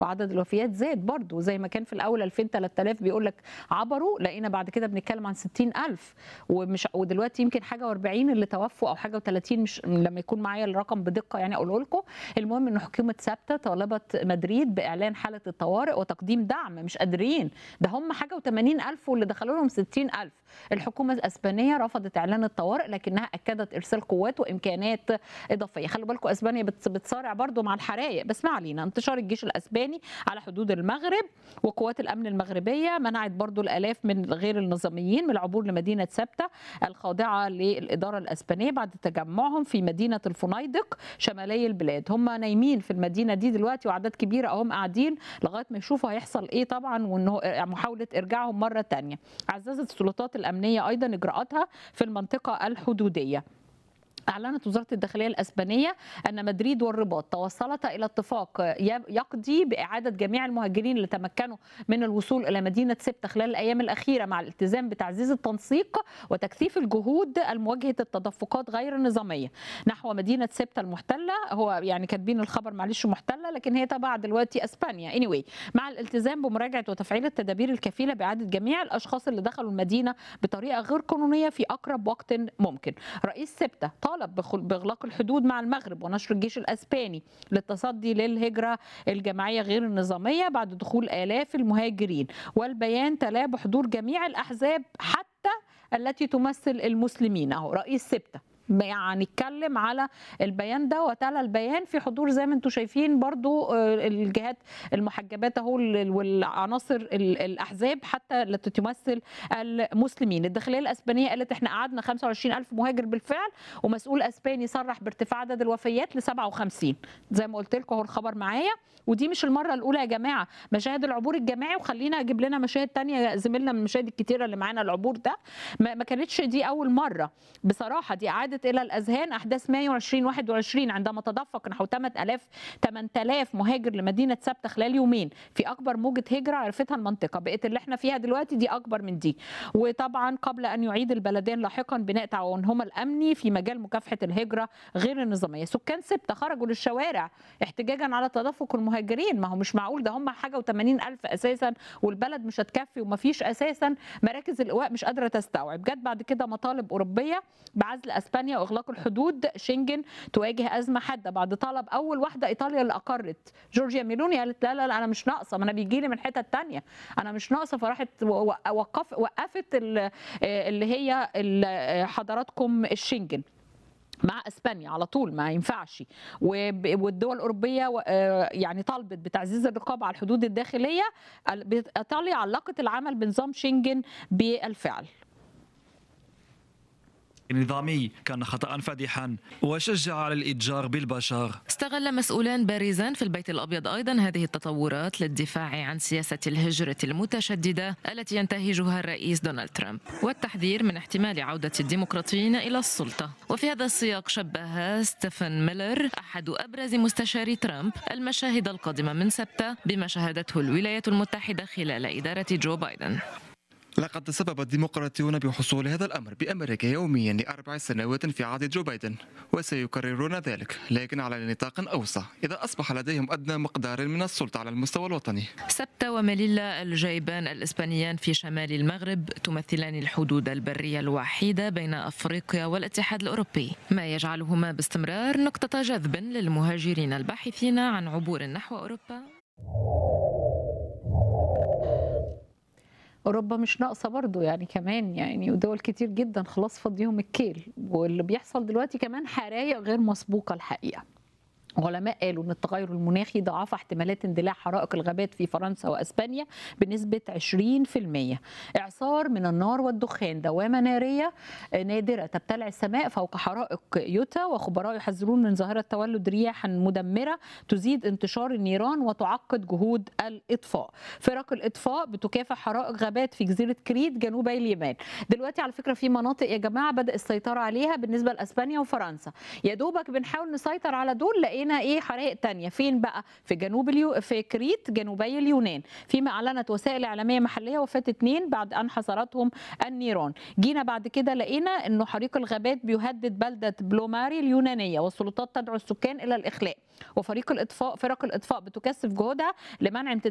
وعدد الوفيات زاد برضو زي ما كان في الاول 2000 3000 بيقول لك عبروا لقينا بعد كده بنتكلم عن 60000 ومش ودلوقتي يمكن حاجه و40 اللي توفوا او حاجه و30 مش لما يكون معايا الرقم بدقه يعني اقوله لكم المهم ان حكومه ثابته طالبت مدريد باعلان حاله الطوارئ وتقديم دعم مش قادرين ده هم حاجه و80000 واللي دخلوا لهم 60000 الحكومه الاسبانيه رفضت اعلان الطوارئ لكنها اكدت ارسال قوات وامكانيات اضافيه خلوا بالكم اسبانيا بت- بتصارع برضو مع الحرائق بس ما علينا انتشار الجيش الاسباني على حدود المغرب وقوات الامن المغربيه منعت برضو الالاف من غير النظاميين من العبور لمدينه ثابته الخاضعه للاداره الاسبانيه بعد تجمعهم في مدينه الفنيدق شمالي البلاد هم نايمين في المدينه دي دلوقتي وعدد كبيره اهم قاعدين لغايه ما يشوفوا هيحصل ايه طبعا وانه محاوله ارجاعهم مره تانية عززت السلطات الامنيه ايضا اجراءاتها في المنطقه الحدوديه أعلنت وزارة الداخلية الأسبانية أن مدريد والرباط توصلتا إلى اتفاق يب- يقضي بإعادة جميع المهاجرين اللي تمكنوا من الوصول إلى مدينة سبتة خلال الأيام الأخيرة مع الالتزام بتعزيز التنسيق وتكثيف الجهود المواجهة التدفقات غير النظامية نحو مدينة سبتة المحتلة هو يعني كاتبين الخبر معلش محتلة لكن هي تبع دلوقتي أسبانيا anyway مع الالتزام بمراجعة وتفعيل التدابير الكفيلة بإعادة جميع الأشخاص اللي دخلوا المدينة بطريقة غير قانونية في أقرب وقت ممكن رئيس سبتة طالب بخل- باغلاق الحدود مع المغرب ونشر الجيش الاسباني للتصدي للهجره الجماعيه غير النظاميه بعد دخول الاف المهاجرين والبيان تلاه بحضور جميع الاحزاب حتى التي تمثل المسلمين اهو رئيس سبته يعني اتكلم على البيان ده وتلا البيان في حضور زي ما انتم شايفين برضو آه، الجهات المحجبات اهو ال- والعناصر ال- الاحزاب حتى التي تمثل المسلمين الداخليه الاسبانيه قالت احنا قعدنا 25000 مهاجر بالفعل ومسؤول اسباني صرح بارتفاع عدد الوفيات ل 57 زي ما قلت لكم اهو الخبر معايا ودي مش المره الاولى يا جماعه مشاهد العبور الجماعي وخلينا اجيب لنا مشاهد تانية زميلنا من المشاهد الكتيره اللي معانا العبور ده ما ما كانتش دي اول مره بصراحه دي عادت الى الاذهان احداث مايو 2021 عندما تدفق نحو 8000 8000 مهاجر لمدينه سبته خلال يومين في اكبر موجه هجره عرفتها المنطقه بقت اللي احنا فيها دلوقتي دي اكبر من دي وطبعا قبل ان يعيد البلدين لاحقا بناء تعاونهما الامني في مجال مكافحه الهجره غير النظاميه سكان سبته خرجوا للشوارع احتجاجا على تدفق المهاجرين ما هو مش معقول ده هم حاجه و80 الف اساسا والبلد مش هتكفي وما فيش اساسا مراكز الايواء مش قادره تستوعب جت بعد كده مطالب اوروبيه بعزل اسبانيا واغلاق الحدود شنجن تواجه ازمه حاده بعد طلب اول واحده ايطاليا اللي اقرت جورجيا ميلوني قالت لا لا لا انا مش ناقصه ما انا بيجي لي من حته تانية انا مش ناقصه فراحت و- وقف وقفت ال- اللي هي ال- حضراتكم الشنجن مع اسبانيا على طول ما ينفعش وب- والدول الاوروبيه و- آه يعني طالبت بتعزيز الرقابه على الحدود الداخليه ال- ايطاليا علقت العمل بنظام شنجن بالفعل نظامي كان خطأ فادحا وشجع على الإتجار بالبشر استغل مسؤولان بارزان في البيت الابيض ايضا هذه التطورات للدفاع عن سياسه الهجره المتشدده التي ينتهجها الرئيس دونالد ترامب والتحذير من احتمال عوده الديمقراطيين الى السلطه وفي هذا السياق شبه ستيفن ميلر احد ابرز مستشاري ترامب المشاهد القادمه من سبته بما شهدته الولايات المتحده خلال اداره جو بايدن لقد تسبب الديمقراطيون بحصول هذا الأمر بأمريكا يوميا لأربع سنوات في عهد جو بايدن وسيكررون ذلك لكن على نطاق أوسع إذا أصبح لديهم أدنى مقدار من السلطة على المستوى الوطني سبتة ومليلا الجيبان الإسبانيان في شمال المغرب تمثلان الحدود البرية الوحيدة بين أفريقيا والاتحاد الأوروبي ما يجعلهما باستمرار نقطة جذب للمهاجرين الباحثين عن عبور نحو أوروبا اوروبا مش ناقصه برضو يعني كمان يعني ودول كتير جدا خلاص فاضيهم الكيل واللي بيحصل دلوقتي كمان حرايق غير مسبوقه الحقيقه علماء قالوا ان التغير المناخي ضاعف احتمالات اندلاع حرائق الغابات في فرنسا واسبانيا بنسبه 20%. اعصار من النار والدخان دوامه ناريه نادره تبتلع السماء فوق حرائق يوتا وخبراء يحذرون من ظاهره تولد رياح مدمره تزيد انتشار النيران وتعقد جهود الاطفاء. فرق الاطفاء بتكافح حرائق غابات في جزيره كريت جنوبي اليابان. دلوقتي على فكره في مناطق يا جماعه بدا السيطره عليها بالنسبه لاسبانيا وفرنسا. يا دوبك بنحاول نسيطر على دول لقينا لقينا ايه حرائق تانية فين بقى في جنوب اليو في كريت جنوبي اليونان فيما اعلنت وسائل اعلاميه محليه وفاه اثنين بعد ان حصرتهم النيران جينا بعد كده لقينا انه حريق الغابات بيهدد بلده بلوماري اليونانيه والسلطات تدعو السكان الى الاخلاء وفريق الاطفاء فرق الاطفاء بتكثف جهودها لمنع امتداد